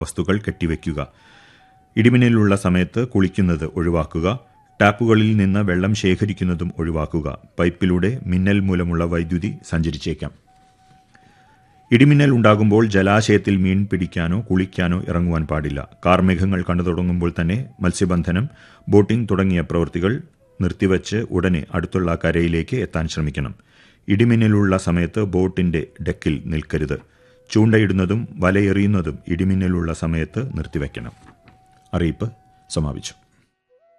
വസ്തുക്കൾ കെട്ടിവെക്കുക ഇടിമിന്നലുള്ള സമയത്ത് കുളിക്കുന്നത് ഒഴിവാക്കുക ടാപ്പുകളിൽ നിന്ന് വെള്ളം ശേഖരിക്കുന്നതും ഒഴിവാക്കുക പൈപ്പിലൂടെ മിന്നൽ മൂലമുള്ള വൈദ്യുതി സഞ്ചരിച്ചേക്കാം ഇടിമിന്നൽ ഉണ്ടാകുമ്പോൾ ജലാശയത്തിൽ മീൻ പിടിക്കാനോ കുളിക്കാനോ ഇറങ്ങുവാൻ പാടില്ല കാർമേഘങ്ങൾ കണ്ടു തുടങ്ങുമ്പോൾ തന്നെ മത്സ്യബന്ധനം ബോട്ടിംഗ് തുടങ്ങിയ പ്രവൃത്തികൾ നിർത്തിവച്ച് ഉടനെ അടുത്തുള്ള കരയിലേക്ക് എത്താൻ ശ്രമിക്കണം ഇടിമിന്നലുള്ള സമയത്ത് ബോട്ടിന്റെ ഡെക്കിൽ നിൽക്കരുത് ചൂണ്ടയിടുന്നതും വലയെറിയുന്നതും ഇടിമിന്നലുള്ള സമയത്ത് നിർത്തിവെക്കണം അറിയിപ്പ് സമാപിച്ചു